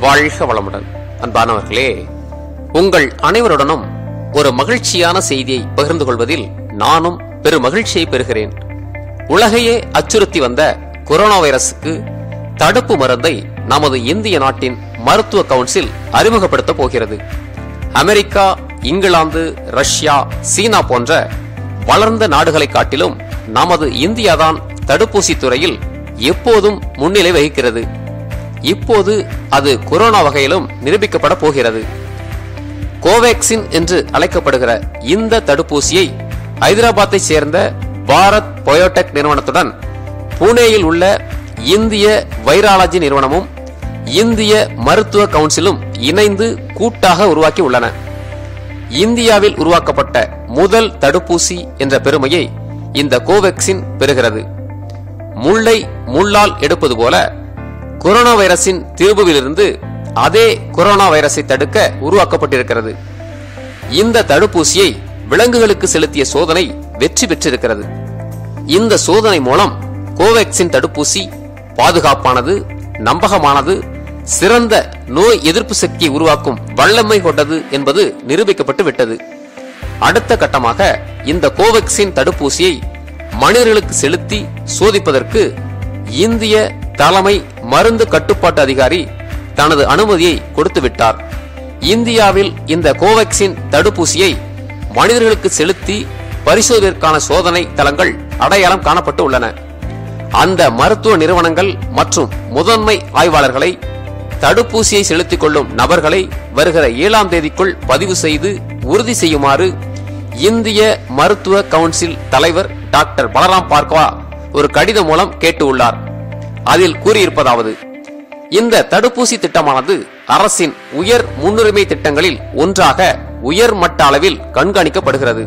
வாழ்க வளமுடன் அன்பானவர்களே உங்கள் அனைவருடனும் ஒரு மகிழ்ச்சியான செய்தியை பகிர்ந்து கொள்வதில் நானும் பெரும் மகிழ்ச்சியை பெறுகிறேன் உலகையே அச்சுறுத்தி வந்த கொரோனா வைரசுக்கு தடுப்பு மருந்தை நமது இந்திய நாட்டின் மருத்துவ கவுன்சில் அறிமுகப்படுத்த போகிறது அமெரிக்கா இங்கிலாந்து ரஷ்யா சீனா போன்ற வளர்ந்த நாடுகளை காட்டிலும் நமது இந்தியாதான் தடுப்பூசி துறையில் எப்போதும் முன்னிலை வகிக்கிறது இப்போது அது கொரோனா வகையிலும் நிரூபிக்கப்பட போகிறது கோவேக்சின் என்று அழைக்கப்படுகிற இந்த தடுப்பூசியை ஐதராபாத்தை சேர்ந்த பாரத் பயோடெக் நிறுவனத்துடன் புனேயில் உள்ள இந்திய வைராலஜி நிறுவனமும் இந்திய மருத்துவ கவுன்சிலும் இணைந்து கூட்டாக உருவாக்கி உள்ளன இந்தியாவில் உருவாக்கப்பட்ட முதல் தடுப்பூசி என்ற பெருமையை இந்த கோவேக்சின் பெறுகிறது முள்ளை முள்ளால் எடுப்பது போல கொரோனா வைரஸின் திரும்புவிலிருந்து அதே கொரோனா வைரஸை தடுக்க உருவாக்கப்பட்டிருக்கிறது இந்த தடுப்பூசியை விலங்குகளுக்கு செலுத்திய சோதனை வெற்றி பெற்றிருக்கிறது இந்த சோதனை மூலம் கோவேக்சின் தடுப்பூசி பாதுகாப்பானது நம்பகமானது சிறந்த நோய் எதிர்ப்பு சக்தியை உருவாக்கும் வல்லமை கொண்டது என்பது நிரூபிக்கப்பட்டு விட்டது அடுத்த கட்டமாக இந்த கோவேக்சின் தடுப்பூசியை மனிதர்களுக்கு செலுத்தி சோதிப்பதற்கு இந்திய தலைமை மருந்து கட்டுப்பாட்டு அதிகாரி தனது அனுமதியை கொடுத்து விட்டார் இந்தியாவில் இந்த கோவேக்சின் தடுப்பூசியை மனிதர்களுக்கு செலுத்தி பரிசோதனைக்கான சோதனை தளங்கள் அடையாளம் காணப்பட்டு உள்ளன அந்த மருத்துவ நிறுவனங்கள் மற்றும் முதன்மை ஆய்வாளர்களை தடுப்பூசியை செலுத்திக் கொள்ளும் நபர்களை வருகிற ஏழாம் தேதிக்குள் பதிவு செய்து உறுதி செய்யுமாறு இந்திய மருத்துவ கவுன்சில் தலைவர் டாக்டர் பலராம் பார்கவா ஒரு கடிதம் மூலம் கேட்டு உள்ளார் அதில் கூறியிருப்பதாவது இந்த தடுப்பூசி திட்டமானது அரசின் உயர் முன்னுரிமை திட்டங்களில் ஒன்றாக உயர் மட்ட அளவில் கண்காணிக்கப்படுகிறது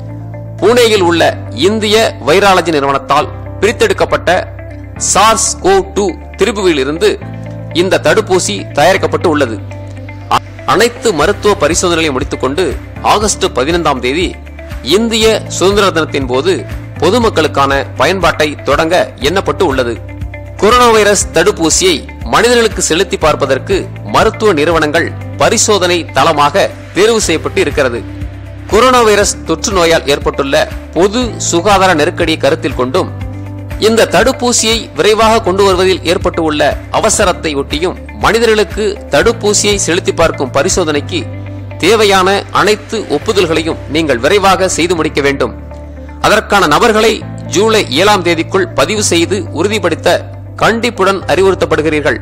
புனேயில் உள்ள இந்திய வைராலஜி நிறுவனத்தால் பிரித்தெடுக்கப்பட்ட சார்ஸ் கோ டூ திருப்புவில் இருந்து இந்த தடுப்பூசி தயாரிக்கப்பட்டு உள்ளது அ- அனைத்து மருத்துவ பரிசோதனைகளை முடித்துக்கொண்டு ஆகஸ்ட் பதினைந்தாம் தேதி இந்திய சுதந்திர தினத்தின் போது பொதுமக்களுக்கான பயன்பாட்டை தொடங்க எண்ணப்பட்டு உள்ளது கொரோனா வைரஸ் தடுப்பூசியை மனிதர்களுக்கு செலுத்தி பார்ப்பதற்கு மருத்துவ நிறுவனங்கள் பரிசோதனை தளமாக தேர்வு செய்யப்பட்டு இருக்கிறது கொரோனா வைரஸ் தொற்று நோயால் ஏற்பட்டுள்ள பொது சுகாதார நெருக்கடியை கருத்தில் கொண்டும் இந்த தடுப்பூசியை விரைவாக கொண்டு வருவதில் ஏற்பட்டுள்ள அவசரத்தை ஒட்டியும் மனிதர்களுக்கு தடுப்பூசியை செலுத்தி பார்க்கும் பரிசோதனைக்கு தேவையான அனைத்து ஒப்புதல்களையும் நீங்கள் விரைவாக செய்து முடிக்க வேண்டும் அதற்கான நபர்களை ஜூலை ஏழாம் தேதிக்குள் பதிவு செய்து உறுதிப்படுத்த கண்டிப்புடன் அறிவுறுத்தப்படுகிறீர்கள்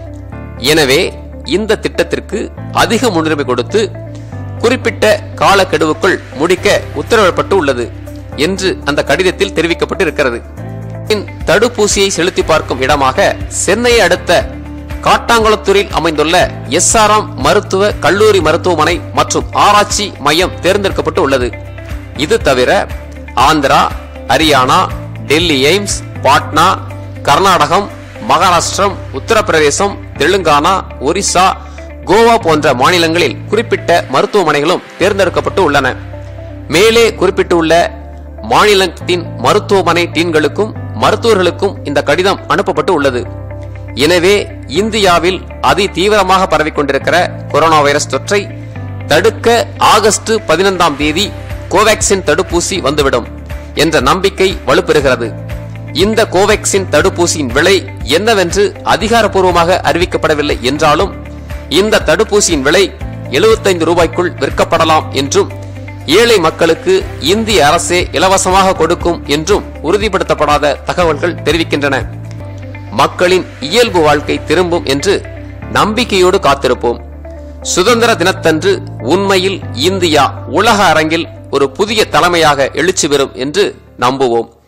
எனவே இந்த திட்டத்திற்கு அதிக முன்னுரிமை கொடுத்து குறிப்பிட்ட காலக்கெடுவுக்குள் முடிக்க உத்தரவிடப்பட்டு உள்ளது என்று அந்த கடிதத்தில் தெரிவிக்கப்பட்டு இருக்கிறது தடுப்பூசியை செலுத்தி பார்க்கும் இடமாக சென்னையை அடுத்த காட்டாங்குளத்தூரில் அமைந்துள்ள எஸ்ஆர்எம் மருத்துவ கல்லூரி மருத்துவமனை மற்றும் ஆராய்ச்சி மையம் தேர்ந்தெடுக்கப்பட்டு உள்ளது இது தவிர ஆந்திரா ஹரியானா டெல்லி எய்ம்ஸ் பாட்னா கர்நாடகம் மகாராஷ்டிரம் உத்தரப்பிரதேசம் தெலுங்கானா ஒரிசா கோவா போன்ற மாநிலங்களில் குறிப்பிட்ட மருத்துவமனைகளும் தேர்ந்தெடுக்கப்பட்டு உள்ளன மேலே குறிப்பிட்டுள்ள மாநிலத்தின் மருத்துவமனை டீன்களுக்கும் மருத்துவர்களுக்கும் இந்த கடிதம் அனுப்பப்பட்டு உள்ளது எனவே இந்தியாவில் அதி தீவிரமாக பரவிக்கொண்டிருக்கிற கொரோனா வைரஸ் தொற்றை தடுக்க ஆகஸ்ட் பதினைந்தாம் தேதி கோவேக்சின் தடுப்பூசி வந்துவிடும் என்ற நம்பிக்கை வலுப்பெறுகிறது இந்த கோவேக்சின் தடுப்பூசியின் விலை என்னவென்று அதிகாரப்பூர்வமாக அறிவிக்கப்படவில்லை என்றாலும் இந்த தடுப்பூசியின் விலை 75 ரூபாய்க்குள் விற்கப்படலாம் என்றும் ஏழை மக்களுக்கு இந்திய அரசே இலவசமாக கொடுக்கும் என்றும் உறுதிப்படுத்தப்படாத தகவல்கள் தெரிவிக்கின்றன மக்களின் இயல்பு வாழ்க்கை திரும்பும் என்று நம்பிக்கையோடு காத்திருப்போம் சுதந்திர தினத்தன்று உண்மையில் இந்தியா உலக அரங்கில் ஒரு புதிய தலைமையாக எழுச்சி பெறும் என்று நம்புவோம்